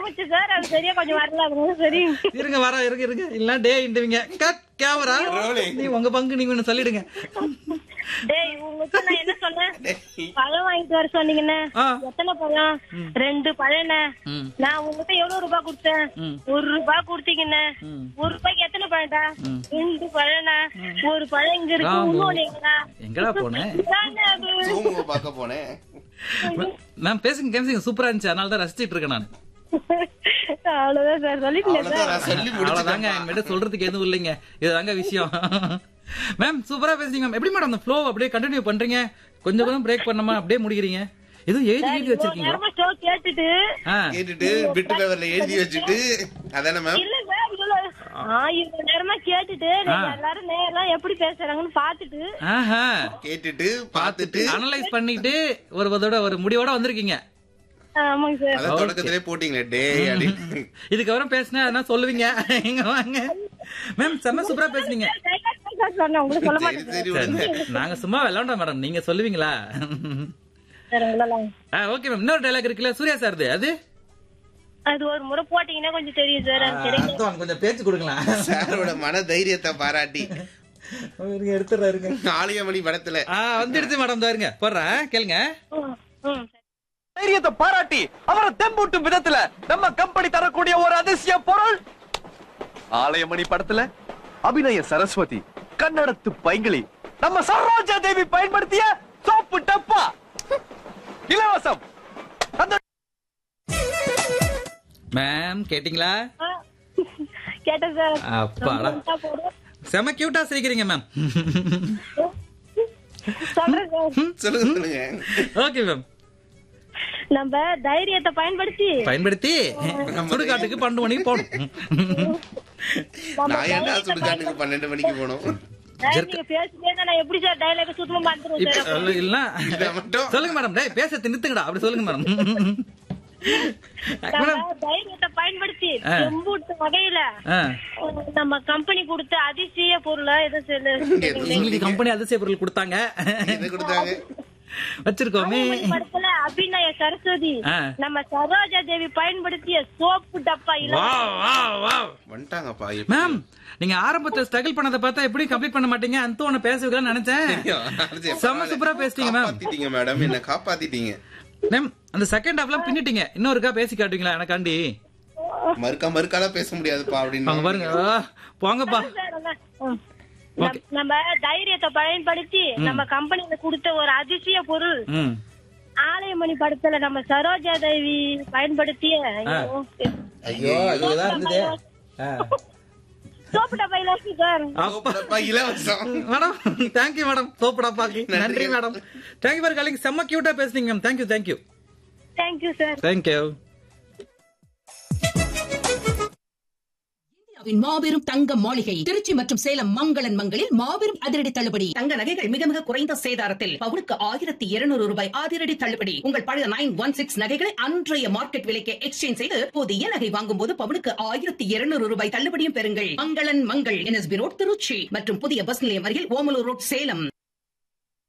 ஆரம்பிச்சு சார் அது சரியா கொஞ்சம் வரல அதனால சரி இருங்க வர இருங்க இருங்க இல்ல டே இண்டுவீங்க கட் கேமரா Rolling. நீ உங்க பங்கு நீங்க ஒண்ணு சொல்லிடுங்க டேய் உங்களுக்கு நான் என்ன சொன்னேன் பழம் வாங்கிட்டு வர சொன்னீங்கன்னு ஆ. எத்தனை பழம் ரெண்டு பழம்ண்ணே ம். நான் உங்ககிட்ட எவ்வளவு ரூபாய் கொடுத்தேன் ம். ஒரு ரூபாய் கொடுத்தீங்கண்ணே ம். ஒரு ரூபாய்க்கு எத்தனை பழம்டா ம். ரெண்டு பழம்ண்ணா ஒரு பழம் இங்க இருக்கு ஆமா. இன்னொன்னு எங்கடா எங்கடா போனேன் இதாண்ணே அது. சோமுவை பார்க்க போனேன் மேம் பேசுங்க கேம்சிங்க சூப்பரா இருந்துச்சு அதனால தான் ரசிச்சிட்டு இருக்கேன் நான் அவ்வளவுதான் சார் சொல்லிட்டீங்க அவ்வளவுதான் சார் நான் சொல்லி அவ்வளவுதாங்க முடிச்சுட்டேன் என்கிட்ட சொல்றதுக்கு எதுவும் இல்லைங்க இதுதாங்க விஷயம் மேம் சூப்பரா பேசுறீங்க மேம் எப்படி மேடம் அந்த ஃப்ளோ அப்படியே கண்டினியூ பண்றீங்க கொஞ்சம் கொஞ்சம் பிரேக் பண்ணாம அப்படியே முடிக்கிறீங்க எதுவும் எழுதி எழுதி வச்சிருக்கீங்களா நேரமா ஷோ கேட்டுட்டு ஆ கேட்டுட்டு பிட்டு பேப்பர்ல எழுதி வச்சுட்டு அதானே மேம் இல்ல சார் இவ்வளவு ஆயிரம் நேரமா கேட்டுட்டு நீங்க எல்லாரும் நேரம் எப்படி பேசுறாங்கன்னு பாத்துட்டு ஆஹா கேட்டுட்டு பார்த்துட்டு அனலைஸ் பண்ணிட்டு ஒரு இதோட ஒரு முடிவோட வந்திருக்கீங்க ஆமாங்க சார் அத தொடக்கத்திலே போட்டீங்களே டே அப்படின்னு இதுக்கப்புறம் பேசினா என்ன சொல்லுவீங்க இங்க வாங்க மேம் செம்ம சூப்பரா பேசுனீங்க சார் சொன்னேன் உங்களுக்கு சொல்ல சரி மாட்டேன் சரி விடுங்க நாங்க சும்மா விளையாண்டோம் மேடம் நீங்க சொல்லுவீங்களா சார் உங்களெல்லாம் ஓகே மேம் இன்னொரு டைலாக் இருக்குல்ல சூர்யா சார் அது அது ஒரு முறை போட்டீங்கன்னா கொஞ்சம் தெரியும் சார் அது தெரியும் அர்த்தம் கொஞ்சம் பேச்சு கொடுக்கலாம் சாரோட மன தைரியத்தை பாராட்டி எடுத்துறாருங்க ஆலயமணி படத்துல ஆ வந்துடுச்சு மேடம் தாருங்க போடுறேன் கேளுங்க ம், ம் தைரியத்தை பாராட்டி அவரை தெம்பூட்டும் விதத்துல நம்ம கம்பெனி தரக்கூடிய ஒரு அதிசய பொருள் ஆலயமணி படத்துல அபிநய சரஸ்வதி கன்னடத்து பைங்கிளி நம்ம சரோஜா தேவி பயன்படுத்திய சோப்பு டப்பா இலவசம் அந்த மேம் கேட்டிங்களா ஆ, கேட்டேன் சார் அப்பாடா. ரொம்ப போதும். செம கியூட்டா சிரிக்கிறீங்க மேம் சொல்றேன் சார் சொல்லுங்க சொல்லுங்க ஓகே மேம் நம்ம தைரியத்தை பயன்படுத்தி பயன்படுத்தி சுடுகாட்டுக்கு பன்னெண்டு மணிக்கு போகணும் நான் என்ன சுடுகாட்டுக்கு பன்னெண்டு மணிக்கு போனோம் சார், நீங்க பேசிட்டே இருந்தா நான் எப்படி சார் டைலாக் சுத்தமா மறந்துடுவேன் இப்ப சார் இல்ல, இல்ல இத மட்டும் சொல்லுங்க மேடம் டேய் பேச நிறுத்துங்கடா அப்படி சொல்லுங்க மேடம் நம்ம மேடம் தைரியத்தை பயன்படுத்தி ஆ. செம்பூட்டு வகையில ஆ, நம்ம கம்பெனி கொடுத்த அதிசய பொருளா எதை சொல்லு எங்களுக்கு கம்பெனி அதிசய பொருள் கொடுத்தாங்க என்ன கொடுத்தாங்க வச்சிருக்கோமே படத்துல அபிநய சரஸ்வதி ஆ. நம்ம சரோஜா தேவி பயன்படுத்திய சோப்பு டப்பா இல்ல வா வா வா வந்துட்டாங்கப்பா மேம் நீங்க ஆரம்பத்துல ஸ்ட்ரகிள் பண்ணதை பார்த்தா எப்படியும் கம்ப்ளீட் பண்ண மாட்டீங்க அந்த ஒண்ணு பேச வைக்கலாம்னு நினைச்சேன் செம்ம சூப்பரா பேசிட்டீங்க மேம் காப்பாத்திட்டீங்க மேடம் என்ன காப்பாத்திட்டீங்க மேம் அந்த செகண்ட் ஹாஃப்லாம் பின்னிட்டீங்க இன்னொருக்கா பேசி காட்டுவீங்களா எனக்காண்டி மறுக்கா மறுக்கால பேச முடியாதுப்பா அவங்க அப்படின்னு பாருங்க ஆ, போங்கப்பா சார், அதான். ம். நம்- நம்ம தைரியத்தை பயன்படுத்தி நம்ம கம்பெனில கொடுத்த ஒரு அதிசய பொருள் ம் ஆலயமணி படத்துல நம்ம சரோஜா தேவி பயன்படுத்திய ஐயோ, ஐயோ அதுதான் இருந்தது சோப்பு டப்பா இல்ல சார் அப்பா, இலவசம் மேடம் தேங்க்யூ மேடம் சோப்படாப்பாக்கு நன்றி மேடம் தேங்க்யூ ஃபார் காலிங் செம்ம கியூட்டா பேசுனீங்க ma'am thank you thank you thank you sir thank you இந்தியாவின் மாபெரும் தங்க மாளிகை திருச்சி மற்றும் சேலம் மங்களன் மங்களில் மாபெரும் அதிரடி தள்ளுபடி தங்க நகைகள் மிக மிக குறைந்த சேதாரத்தில் பவுனுக்கு ஆயிரத்தி இருநூறு ரூபாய் அதிரடி தள்ளுபடி உங்கள் பழைய நைன் ஒன் சிக்ஸ் நகைகளை அன்றைய மார்க்கெட் விலைக்கு எக்ஸ்சேஞ்ச் செய்து புதிய நகை வாங்கும் போது பவுனுக்கு ஆயிரத்தி இருநூறு ரூபாய் தள்ளுபடியும் பெறுங்கள் மங்களன் மங்கள் என்எஸ்பி ரோட் திருச்சி மற்றும் புதிய பஸ் நிலையம் அருகில் ஓமலூர் ரோட் சேலம்